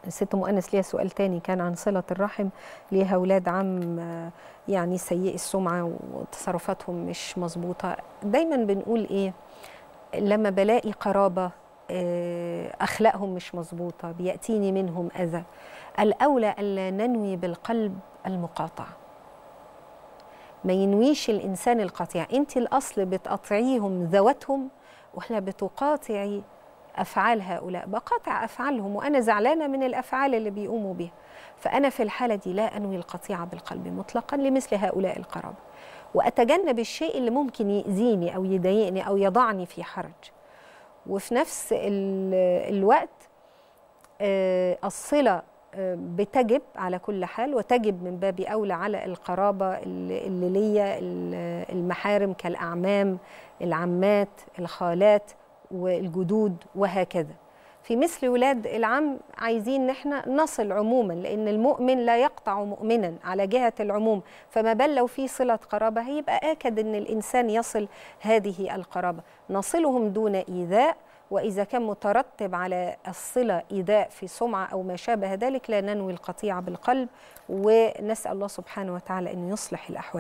ست مؤنس ليها سؤال تاني كان عن صلة الرحم ليها أولاد عم يعني سيئي السمعة وتصرفاتهم مش مظبوطة دايما بنقول إيه لما بلاقي قرابة أخلاقهم مش مظبوطة بيأتيني منهم أذى الأولى ألا ننوي بالقلب المقاطعة ما ينويش الإنسان القطيع أنت الأصل بتقطعيهم ذواتهم ولا بتقاطعي افعال هؤلاء بقاطع افعالهم وانا زعلانه من الافعال اللي بيقوموا بها فانا في الحاله دي لا انوي القطيعه بالقلب مطلقا لمثل هؤلاء القرابه واتجنب الشيء اللي ممكن ياذيني او يضايقني او يضعني في حرج وفي نفس الوقت الصله بتجب على كل حال وتجب من باب اولى على القرابه اللي ليا المحارم كالاعمام العمات الخالات والجدود وهكذا في مثل ولاد العم عايزين ان احنا نصل عموما لان المؤمن لا يقطع مؤمنا على جهه العموم فما بل لو في صله قرابه هيبقى اكد ان الانسان يصل هذه القرابه نصلهم دون ايذاء واذا كان مترتب على الصله ايذاء في سمعه او ما شابه ذلك لا ننوي القطيعه بالقلب ونسال الله سبحانه وتعالى ان يصلح الاحوال